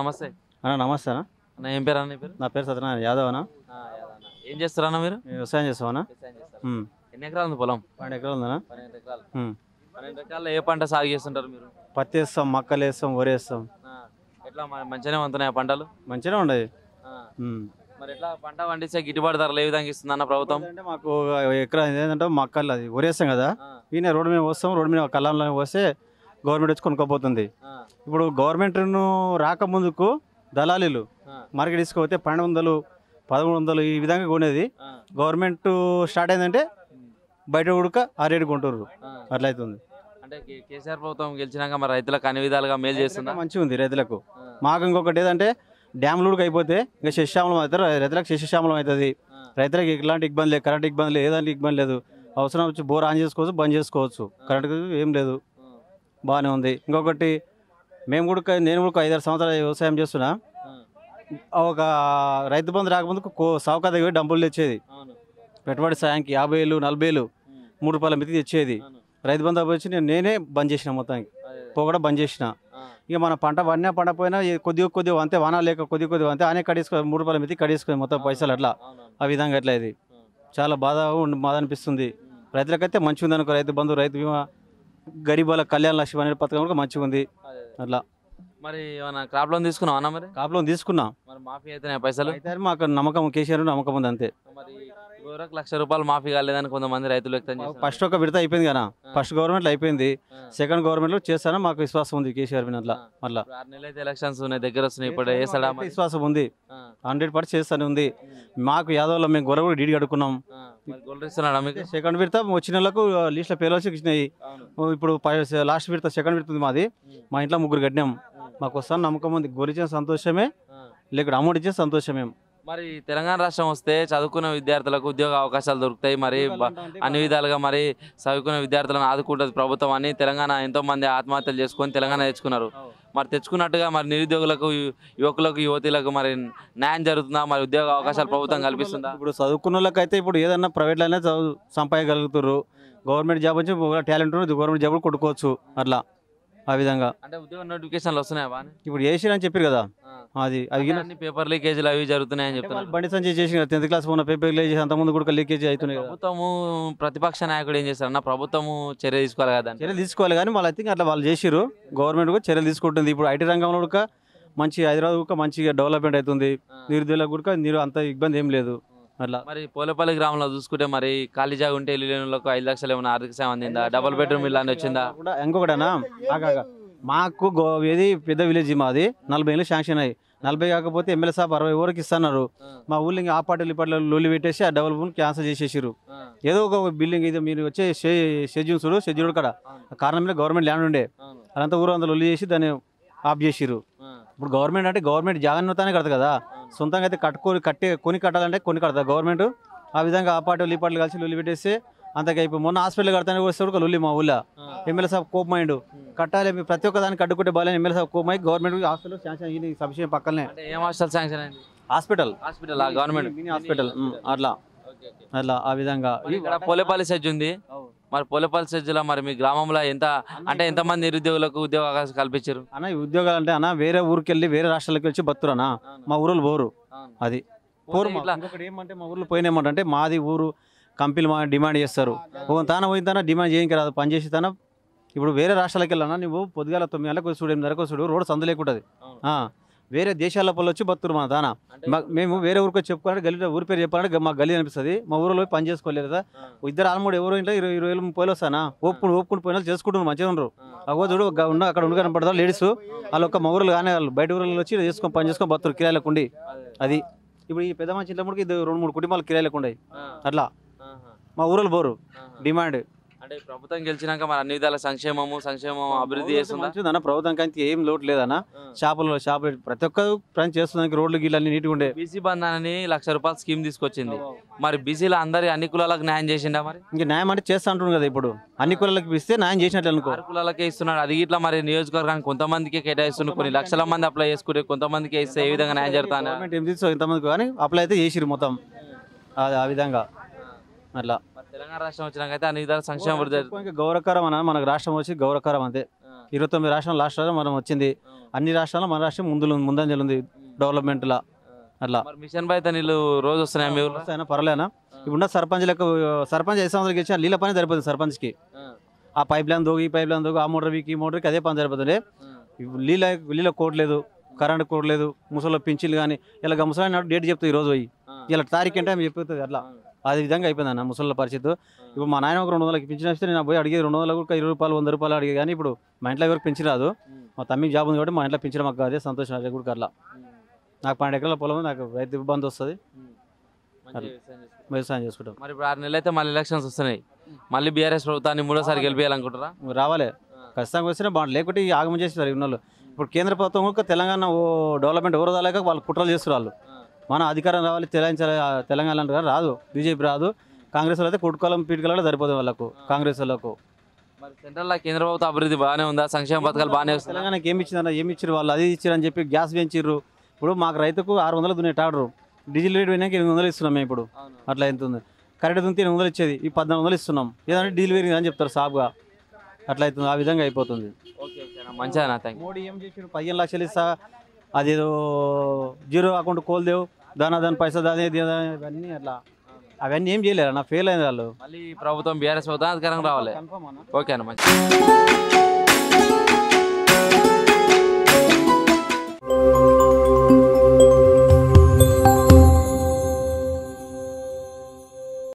నమస్తే అన్న నమస్తే అన్న అన్న ఏం పేరు అన్న నీ పేరు నా పేరు సత్యనారాయణ యాదవ్ అన్న ఆ, యాదన్న. ఏం చేస్తారన్న మీరు మేము వ్యవసాయం చేస్తామన్నా వ్యవసాయం చేస్తారు. ఎన్ని ఎకరాలు ఉంది పొలం పన్నెండు ఎకరాలు ఉందన్న పన్నెండు ఎకరాలు ఉమ్. పన్నెండు ఎకరాల్లో ఏ పంట సాగు చేస్తుంటారు మీరు పత్తి వేస్తాం మక్కలు వేస్తాం వరి వేస్తాం ఆ, ఎట్లా మ- మంచిగానే ఉంటున్నాయి పంటలు మంచిగానే ఉండదు ఆ, ఉమ్. మరి ఎట్లా పంట పండిస్తే గిట్టుబాటు ధరలు ఏ విధంగా ఇస్తుంది అన్న ప్రభుత్వం అంటే మాకు ఒక ఎకరా ఏంటంటే మక్కలు అది వరి వేస్తాం కదా ఆ, ఈయన రోడ్డు మీద వస్తాం రోడ్డు మీద కళ్ళంలో వస్తే గవర్నమెంట్ వచ్చి కొనుక్కోపోతుంది ఆ, ఇప్పుడు గవర్నమెంట్ను రాకముందుకు దళాలీలు ఆ, మార్కెట్ తీసుకుపోతే పన్నెండు వందలు పదమూడు వందలు ఈ విధంగా కొనేది ఆ, గవర్నమెంట్ స్టార్ట్ అయిందంటే ఉమ్, బయట ఉడక ఆ రేటు కొంటారు ఆ. అట్లా అవుతుంది అంటే కే- కేసీఆర్ ప్రభుత్వం గెలిచినాక మరి రైతులకు అన్ని విధాలుగా మేలు చేస్తుందా మంచిగా ఉంది రైతులకు ఆ, మాకు ఇంకొకటి ఏదంటే డ్యామ్ లూడుకు అయిపోతే ఇంకా శస్యామలం అవుతారు రైతులకు శస్యశ్యామలం అవుతుంది ఆ, రైతులకు ఎలాంటి ఇబ్బంది లేదు కరెంట్ ఇబ్బంది లేదు ఏదాంటి ఇబ్బంది లేదు అవసరం వచ్చి బోర్ ఆన్ చేసుకోవచ్చు బంద్ చేసుకోవచ్చు కరెంట్ ఏం లేదు ఆ, బాగానే ఉంది ఇంకొకటి మేము కూడా ఒక- నేను కూడా ఒక ఐదారు సంవత్సరాలు వ్యవసాయం చేస్తున్నా ఆ, ఒక రైతు బంధు రాకముందుకు కో సావుకా దగ్గర పోయి డబ్బులు తెచ్చేది అవును పెట్టుబడి సాయంకి యాభై వేలు నలభై వేలు ఉమ్, మూడు రూపాయల మితి తెచ్చేది అవును రైతు బంధు వచ్చి నేను నేనే బంద్ చేసిన మొత్తానికి అదే, పోగొడ బంద్ చేసిన ఆ, ఇక మన పంట వన్నా పంట పోయినా ఈ కొద్దిగా కొద్దిగా అంతే వాన లేక కొద్ది కొద్దిగా అంతే అనే కడేసుకో మూడు రూపాయల మితి కడేసుకో మొత్తం పైసలు అట్లా అవునవును. ఆ విధంగా ఎట్లా ఇది ఆ, చాలా బాధ ఉండి బాధ అనిపిస్తుంది ఉమ్, రైతులకైతే మంచిగా ఉంది అనుకో రైతు బంధు రైతు బీమా గరీబాల కళ్యాణ లక్ష్మి అనే పథకం కూడా మంచిగా ఉంది అదే. అట్లా మరి ఏమన్నా క్రాప్ లోన్ తీసుకున్నావు అన్న మరి కాపులో తీసుకున్నాం మరి మాఫీ అయితేనే పైసలు అయితే మాకు నమ్మకం కేసీఆర్ నమ్మకం ఉంది అంతే మరి వరకు లక్ష రూపాయలు మాఫీ కాలేదని కొంతమంది రైతులు వ్యక్తం చేస్తున్నారు. ఫస్ట్ ఒక విడత అయిపోయింది కదా ఫస్ట్ గవర్నమెంట్ అయిపోయింది ఆ, సెకండ్ గవర్నమెంట్ లో చేస్తానని మాకు విశ్వాసం ఉంది కేసీఆర్ మీద అట్లా మళ్ళా ఇప్పుడు ఆరు నెలలు అయితే ఎలక్షన్స్ ఉన్నాయి దగ్గర వస్తున్నాయి ఇప్పుడు వేసాడా మరి విశ్వాసం ఉంది ఆ, హండ్రెడ్ పర్సెంట్ చేస్తానే ఉంది ఉమ్, మాకు యాదవ్లో మేము గొర్రె కూడా డీడీ కడుక్కున్నాం ఆ, మరి గోల్డ్ ఇస్తున్నాడా మీకు సెకండ్ విడత వచ్చిన వాళ్ళకు లిస్ట్లో పేర్లు వచ్చి ఇచ్చినాయి అవును ఇప్పుడు పై- లాస్ట్ విడత సెకండ్ విడత ఉంది మాది ఉమ్, మా ఇంట్లో ముగ్గురు కట్టినాం ఉమ్, మాకు వస్తాను నమ్మకం ఉంది గొరిచిన సంతోషమే ఆ. లేక అమౌంట్ ఇచ్చే సంతోషమే మరి తెలంగాణ రాష్ట్రం వస్తే చదువుకున్న విద్యార్థులకు ఉద్యోగ అవకాశాలు దొరుకుతాయి మరి బ- అన్ని విధాలుగా మరి చదువుకున్న విద్యార్థులను ఆదుకుంటుంది ప్రభుత్వం అని తెలంగాణ ఎంతో మంది ఆత్మహత్యలు చేసుకొని తెలంగాణ తెచ్చుకున్నారు మరి తెచ్చుకున్నట్టుగా మరి నిరుద్యోగులకు యు- యువకులకు యువతులకు మరి న్యాయం జరుగుతుందా మరి ఉద్యోగ అవకాశాలు ప్రభుత్వం కల్పిస్తుందా ఇప్పుడు చదువుకున్న వాళ్ళకైతే ఇప్పుడు ఏదన్నా ప్రైవేట్లోనే చదువు సంపాదగలుగుతారు గవర్నమెంట్ జాబ్ వచ్చి టాలెంట్ ఉన్నది గవర్నమెంట్ జాబ్ కూడా కొట్టుకోవచ్చు అట్లా ఆ విధంగా అంటే ఉద్యోగ నోటిఫికేషన్లు వస్తున్నాయా బాగా ఇప్పుడు చేసిరని చెప్పారు కదా అది అది గిన- అన్ని పేపర్ లీకేజీలు అవి జరుగుతున్నాయని అంటే చెప్తున్నారు వాళ్ళు బండి సంజయ్ చేసిన టెన్త్ క్లాస్ ఉన్న పేపర్ చేసి అంతకుముందు కూడా లీకేజ్ అవుతున్నాయి కదా ప్రభుత్వము ప్రతిపక్ష నాయకుడు ఏం చేస్తారు అన్న ప్రభుత్వము చర్య తీసుకోవాలి కదా చర్యలు తీసుకోవాలి కానీ వాళ్ళు అయితే అట్లా వాళ్ళు చేసిరు గవర్నమెంట్ కూడా చర్యలు తీసుకుంటుంది ఇప్పుడు ఐటీ రంగంలో కూడా మంచి హైదరాబాద్ కూడా మంచిగా డెవలప్మెంట్ అవుతుంది నిరుద్యోగులకు కూడా నీరు అంత ఇబ్బంది ఏం లేదు అట్లా మరి పోలేపల్లి గ్రామంలో చూసుకుంటే మరి ఖాళీ జాగా ఉంటే ఇల్లు లేని వాళ్ళకు ఐదు లక్షలు ఏమైనా ఆర్థిక సాయం అందిందా డబుల్ బెడ్రూమ్ ఇల్లు అని వచ్చిందా కూడా ఇంకొకటనా ఆగాక మాకు గో ఏది పెద్ద విలేజ్ మాది నలభై ఏళ్ళు శాంక్షన్ అయ్యి నలభై కాకపోతే ఎమ్మెల్యే సాబ్ అరవై ఊరికి ఇస్తున్నారు మా ఊళ్ళో ఇంకా ఆ పార్టీలు ఈ పార్టీలు లొల్లి పెట్టేసి ఆ డబుల్ భూమి క్యాన్సిల్ చేసేసారు ఏదో ఒక బిల్డింగ్ ఇది మీరు వచ్చే షెడ్యూల్ చూడు షెడ్యూల్ కాడ ఆ కారణం మీద గవర్నమెంట్ ల్యాండ్ ఉండే అదంతా ఊరు అంతా లొల్లి చేసి దాన్ని ఆఫ్ చేసిరు ఇప్పుడు గవర్నమెంట్ అంటే గవర్నమెంట్ జాగ్రత్తనే కడతారు కదా సొంతంగా అయితే కట్టుకొని కట్టి కొని కట్టాలంటే కొని కడతారు గవర్నమెంట్ ఆ విధంగా ఆ పార్టీ ఈ పార్టీలు కలిసి లొల్లి పెట్టేసి అంతగా అయిపోయి మొన్న హాస్పిటల్ కడతానే వస్తే కూడా లొల్లి మా ఊళ్ళో ఎమ్మెల్యే సాబ్ కోపమైండు కట్టాలి మీ ప్రతి ఒక్క దాన్ని కట్టుకుంటే బాగాలని ఎమ్మెల్యే సాబ్ కోపమై గవర్నమెంట్ హాస్పిటల్ శాంక్షన్ అయ్యింది సబ్సిడీ పక్కనే అంటే ఏం హాస్టల్ శాంక్షన్ అయింది hospital hospital government mini hospital um, అట్లా అట్లా ఆ విధంగా మరి ఇక్కడ పోలేపల్లి సెజ్ ఉంది మరి పోలేపల్లి సెజ్లో మరి మీ గ్రామంలో ఎంత అంటే ఎంతమంది నిరుద్యోగులకు ఉద్యోగ అవకాశం కల్పించారు అన్న ఈ ఉద్యోగాలు అంటే అన్న వేరే ఊరికి వెళ్ళి వేరే రాష్ట్రాలకు వచ్చి బతురు అన్న మా ఊరు పోరు అది పోరు మా- ఇట్లా ఇంకొకటి ఏమంటే మా ఊర్లో పోయినామంటే అంటే మాది ఊరు కంపెనీలు మా డిమాండ్ చేస్తారు ఒక తాన పోయిన తాన డిమాండ్ చేయక రాదు పని చేసి తాన ఇప్పుడు వేరే రాష్ట్రాలకు వెళ్ళానా నువ్వు పొద్దుగాల తొమ్మిది గంటలకు చూడు ఎనిమిదిన్నరకు చూడు రోడ్ సందు లేకుంటుంది ఆ, వేరే దేశాల పళ్ళు వచ్చి బతురు మా తాన మా- మేము వేరే ఊరికి వచ్చి చెప్పుకోవాలంటే గల్లీ ఊరి పేరు చెప్పాలంటే మా గల్లీ అనిపిస్తుంది మా ఊరిలో పోయి పని చేసుకోలేదు కదా ఇద్దరు ఆల్మూడు ఎవరో ఇంట్లో ఇరవై ఇరవై వేలు ముప్పై వేలు వస్తానా ఒప్పుకుని ఒప్పుకుని పోయిన వాళ్ళు చేసుకుంటున్నారు మంచిగా ఉండరు అగో చూడు గ- ఉన్న అక్కడ ఉండి కనపడతారు లేడీస్ వాళ్ళు ఒక మా ఊరిలో కానీ వాళ్ళు బయట ఊరిలో వచ్చి చేసుకొని పని చేసుకొని బతురు కిరాయిలకు ఉండి అది ఇప్పుడు ఈ పెద్ద మంచి ఇంట్లో ఇది రెండు మూడు కుటుంబాలు కిరాయిలకు ఉండాయి అట్లా మా ఊరిలో పోరు డిమాండ్ అంటే ప్రభుత్వం గెలిచినాక మరి అన్ని విధాల సంక్షేమము సంక్షేమం అభివృద్ధి చేస్తుందా మంచిదన్న ప్రభుత్వం కానీ ఏం లోటు లేదన్న షాపులు షాపులు ప్రతి ఒక్క పని చేస్తున్నానికి రోడ్లు గీళ్ళు అన్ని నీట్గా ఉండే బీసీ బంధన్ అని లక్ష రూపాయల స్కీమ్ తీసుకొచ్చింది మరి బీసీలో అందరి అన్ని కులాలకు న్యాయం చేసిండా మరి ఇంకా న్యాయం అంటే చేస్తా అంటున్నాడు కదా ఇప్పుడు అన్ని కులాలకు ఇస్తే న్యాయం చేసినట్లు అనుకో ఆరు కులాలకే ఇస్తున్నాడు అది ఇట్లా మరి నియోజకవర్గానికి కొంతమందికి కేటాయిస్తున్నాడు కొన్ని లక్షల మంది అప్లై చేసుకుంటే కొంతమందికి ఇస్తే ఏ విధంగా న్యాయం జరుగుతా గవర్నమెంట్ ఏం తీసుకో ఇంతమందికి కానీ అప్లై అయితే చేసిరు మొత్తం అది ఆ విధంగా అట్లా మరి తెలంగాణ రాష్ట్రం వచ్చినాకైతే అన్ని విధాల సంక్షేమ అభివృద్ధి జరుగుతుంది. ఇంకా గౌరవకరం అన్న మనకు రాష్ట్రం వచ్చి గౌరవకరం అంతే ఇరవై తొమ్మిది రాష్ట్రాలు లాస్ట్ రాష్ట్రం మనం వచ్చింది అన్ని రాష్ట్రాల్లో మన రాష్ట్రం ముందు ముందంజలు ఉంది డెవలప్మెంట్లో అట్లా మరి మిషన్ బయట నీళ్ళు రోజు వస్తున్నాయి మీ ఊర్లో వస్తాయనా పర్లేనా ఇప్పుడున్న సర్పంచ్లకు సర్పంచ్ ఐదు సంవత్సరాలు గెలిచిన నీళ్ళ పని సరిపోతుంది సర్పంచ్కి ఆ పైప్ లైన్ దోగి ఈ పైప్ లైన్ దోగి ఆ మోటార్ వీక్ ఈ మోటార్కి అదే పని సరిపోతుంది ఇప్పుడు నీళ్ళ నీళ్ళ కోడ్ లేదు కరెంట్ కోడ్ లేదు ముసలి పింఛన్లు కానీ ఇలా ముసలి నాడు డేట్ చెప్తుంది ఈ రోజు పోయి ఇలా తారీఖు అంటే ఆమె చెప్తుంది అట్లా అది విధంగా అయిపోయింది అన్న ముసలి పరిస్థితి ఇప్పుడు మా నాయన ఒక రెండు వందలకి పింఛన్ వస్తే నేను పోయి అడిగేది రెండు వందలకు ఒక ఇరవై రూపాయలు వంద రూపాయలు అడిగేది కానీ ఇప్పుడు మా ఇంట్లో ఎవరికి పింఛన్ రాదు మా తమ్మికి జాబ్ ఉంది కాబట్టి మా ఇంట్లో పింఛన్ మాకు అదే సంతోషం అదే కూడా అట్లా నాకు పన్నెండు ఎకరాల పొలం ఉంది, నాకు రైతు ఇబ్బంది వస్తుంది వ్యవసాయం చేసుకుంటాం మరి ఇప్పుడు ఆరు నెలలు అయితే మళ్ళీ ఎలక్షన్స్ వస్తున్నాయి మళ్ళీ బీఆర్ఎస్ ప్రభుత్వాన్ని మూడోసారి గెలిపేయాలనుకుంటారా రావాలి ఖచ్చితంగా వస్తేనే బాగుంటుంది లేకుంటే ఈ ఆగమం చేస్తారు ఉన్నోళ్ళు ఇప్పుడు కేంద్ర ప్రభుత్వం కూడా తెలంగాణ ఓ డెవలప్మెంట్ ఎవరు రాలేక వాళ్ళు కుట్రలు చేస్తారు వాళ్ళు మన అధికారం రావాలి తెలంగాణ తెలంగాణ అంటారు రాదు బీజేపీ రాదు కాంగ్రెస్ వాళ్ళు అయితే కొట్టుకోలం పీటుకోవాలంటే సరిపోతుంది వాళ్ళకు కాంగ్రెస్ వాళ్ళకు మరి సెంట్రల్ కేంద్ర ప్రభుత్వ అభివృద్ధి బాగానే ఉందా సంక్షేమ పథకాలు బాగానే వస్తున్నాయి తెలంగాణకి ఏమి ఇచ్చిందన్న ఏమి ఇచ్చారు వాళ్ళు అది ఇచ్చారు అని చెప్పి గ్యాస్ పెంచిర్రు ఇప్పుడు మాకు రైతుకు ఆరు వందలు దున్నే టాడరు డీజిల్ రేట్ పోయినాక ఎనిమిది వందలు ఇస్తున్నాం మేము ఇప్పుడు అట్లా ఎంత ఉంది కరెంట్ దున్నితే ఎనిమిది వందలు ఇచ్చేది ఈ పద్నాలుగు వందలు ఇస్తున్నాం ఏదంటే డీజిల్ పెరిగింది అని చెప్తారు సాఫ్గా అట్లా అవుతుంది ఆ విధంగా అయిపోతుంది ఓకే ఓకే మంచిగా థ్యాంక్ మోడీ ఏం చేసాడు పదిహేను లక్షలు ఇస్తా అదేదో జీరో అకౌంట్ కోల్దేవు దాని దాని పైసా దాని ఇవన్నీ అట్లా అవన్నీ ఏం చేయలేరు నా ఫెయిల్ అయింది వాళ్ళు మళ్ళీ ప్రభుత్వం బీఆర్ఎస్ ప్రభుత్వం అధికారం రావాలి కన్ఫర్మ్ అన్న ఓకే అన్న మంచి